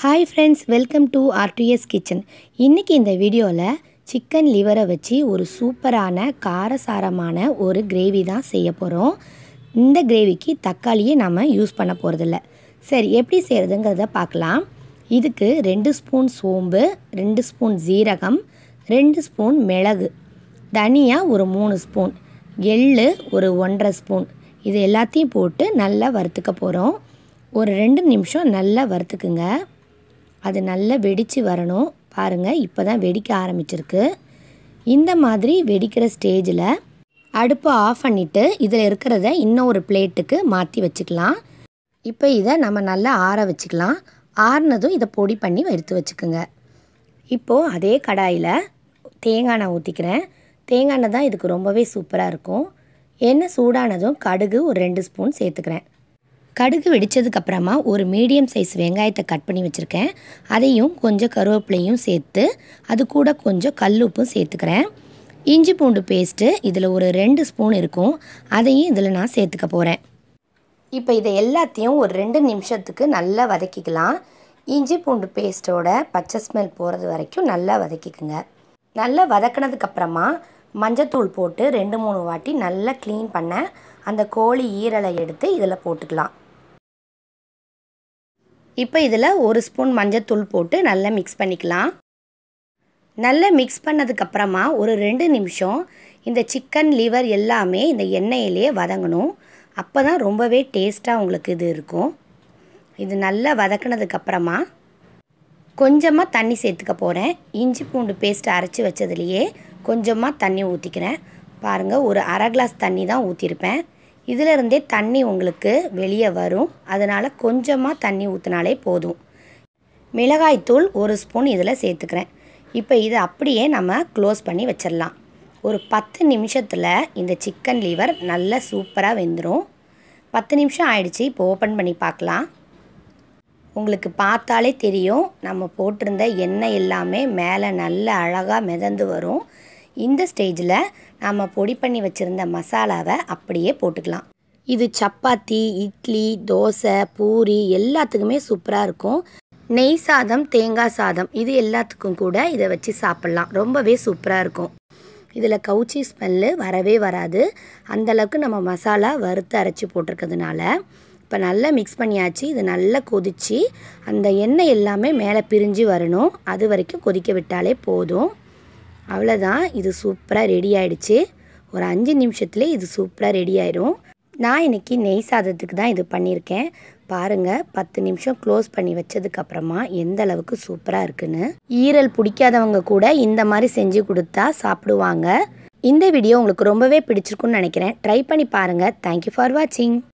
hi friends welcome to RTS kitchen இன்றைக்கி இந்த வீடியோவில் சிக்கன் லிவரை வச்சு ஒரு சூப்பரான காரசாரமான ஒரு கிரேவி தான் செய்ய போகிறோம் இந்த கிரேவிக்கு தக்காளியே நம்ம யூஸ் பண்ண போகிறதில்ல சரி எப்படி செய்கிறதுங்கிறத பார்க்கலாம் இதுக்கு ரெண்டு ஸ்பூன் சோம்பு ரெண்டு ஸ்பூன் ஜீரகம் ரெண்டு ஸ்பூன் மிளகு தனியா ஒரு மூணு ஸ்பூன் எள்ளு ஒரு ஒன்றரை ஸ்பூன் இது எல்லாத்தையும் போட்டு நல்லா வறுத்துக்க போகிறோம் ஒரு ரெண்டு நிமிஷம் நல்லா வறுத்துக்குங்க அது நல்லா வெடித்து வரணும் பாருங்கள் இப்போ தான் வெடிக்க ஆரம்பிச்சிருக்கு இந்த மாதிரி வெடிக்கிற ஸ்டேஜில் அடுப்பை ஆஃப் பண்ணிவிட்டு இதில் இருக்கிறத இன்னும் ஒரு பிளேட்டுக்கு மாற்றி வச்சுக்கலாம் இப்போ இதை நம்ம நல்லா ஆற வச்சுக்கலாம் ஆறுனதும் இதை பொடி பண்ணி எடுத்து வச்சுக்கோங்க இப்போது அதே கடாயில் தேங்காய் எண்ணெய் ஊற்றிக்கிறேன் தேங்காய் எண்ணெய் தான் இதுக்கு ரொம்பவே சூப்பராக இருக்கும் எண்ணெய் சூடானதும் கடுகு ஒரு ரெண்டு ஸ்பூன் சேர்த்துக்கிறேன் கடுகு வெடித்ததுக்கப்புறமா ஒரு மீடியம் சைஸ் வெங்காயத்தை கட் பண்ணி வச்சுருக்கேன் அதையும் கொஞ்சம் கருவேப்பிலையும் சேர்த்து அது கூட கொஞ்சம் கல்லுப்பும் சேர்த்துக்கிறேன் இஞ்சி பூண்டு பேஸ்ட்டு இதில் ஒரு ரெண்டு ஸ்பூன் இருக்கும் அதையும் இதில் நான் சேர்த்துக்க போகிறேன் இப்போ இதை எல்லாத்தையும் ஒரு ரெண்டு நிமிஷத்துக்கு நல்லா வதக்கிக்கலாம் இஞ்சி பூண்டு பேஸ்ட்டோட பச்சை ஸ்மெல் போகிறது வரைக்கும் நல்லா வதக்கிக்குங்க நல்லா வதக்கினதுக்கப்புறமா மஞ்சத்தூள் போட்டு ரெண்டு மூணு வாட்டி நல்லா க்ளீன் பண்ண அந்த கோழி ஈரலை எடுத்து இதில் போட்டுக்கலாம் இப்போ இதில் ஒரு ஸ்பூன் மஞ்சத்தூள் போட்டு நல்லா மிக்ஸ் பண்ணிக்கலாம் நல்லா மிக்ஸ் பண்ணதுக்கப்புறமா ஒரு ரெண்டு நிமிஷம் இந்த சிக்கன் லிவர் எல்லாமே இந்த எண்ணெயிலே வதங்கணும் அப்போ தான் ரொம்பவே டேஸ்ட்டாக உங்களுக்கு இது இருக்கும் இது நல்லா வதக்கினதுக்கப்புறமா கொஞ்சமாக தண்ணி சேர்த்துக்க போகிறேன் இஞ்சி பூண்டு பேஸ்ட் அரைச்சி வச்சதுலேயே கொஞ்சமாக தண்ணி ஊற்றிக்கிறேன் பாருங்கள் ஒரு அரை கிளாஸ் தண்ணி தான் ஊற்றிருப்பேன் இதிலிருந்தே தண்ணி உங்களுக்கு வெளியே வரும் அதனால் கொஞ்சமாக தண்ணி ஊற்றினாலே போதும் மிளகாய்த்தூள் ஒரு ஸ்பூன் இதில் சேர்த்துக்கிறேன் இப்போ இதை அப்படியே நம்ம க்ளோஸ் பண்ணி வச்சிடலாம் ஒரு பத்து நிமிஷத்தில் இந்த சிக்கன் லிவர் நல்லா சூப்பராக வெந்துடும் பத்து நிமிஷம் ஆயிடுச்சு இப்போ ஓப்பன் பண்ணி பார்க்கலாம் உங்களுக்கு பார்த்தாலே தெரியும் நம்ம போட்டிருந்த எண்ணெய் எல்லாமே மேலே நல்ல அழகாக மிதந்து வரும் இந்த ஸ்டேஜில் நம்ம பொடி பண்ணி வச்சுருந்த மசாலாவை அப்படியே போட்டுக்கலாம் இது சப்பாத்தி இட்லி தோசை பூரி எல்லாத்துக்குமே சூப்பராக இருக்கும் நெய் சாதம் தேங்காய் சாதம் இது எல்லாத்துக்கும் கூட இதை வச்சு சாப்பிட்லாம் ரொம்பவே சூப்பராக இருக்கும் இதில் கவுச்சி ஸ்மெல்லு வரவே வராது அந்தளவுக்கு நம்ம மசாலா வறுத்து அரைச்சி போட்டிருக்கிறதுனால இப்போ நல்லா மிக்ஸ் பண்ணியாச்சு இது நல்லா கொதித்து அந்த எண்ணெய் எல்லாமே மேலே பிரிஞ்சு வரணும் அது வரைக்கும் கொதிக்க விட்டாலே போதும் அவ்வளோதான் இது சூப்பராக ரெடி ஆகிடுச்சு ஒரு அஞ்சு நிமிஷத்துலேயே இது சூப்பராக ரெடி ஆயிடும் நான் இன்றைக்கி நெய் சாதத்துக்கு தான் இது பண்ணியிருக்கேன் பாருங்கள் பத்து நிமிஷம் க்ளோஸ் பண்ணி வச்சதுக்கப்புறமா எந்த அளவுக்கு சூப்பராக இருக்குன்னு ஈரல் பிடிக்காதவங்க கூட இந்த மாதிரி செஞ்சு கொடுத்தா சாப்பிடுவாங்க இந்த வீடியோ உங்களுக்கு ரொம்பவே பிடிச்சிருக்குன்னு நினைக்கிறேன் ட்ரை பண்ணி பாருங்கள் தேங்க்யூ ஃபார் வாட்சிங்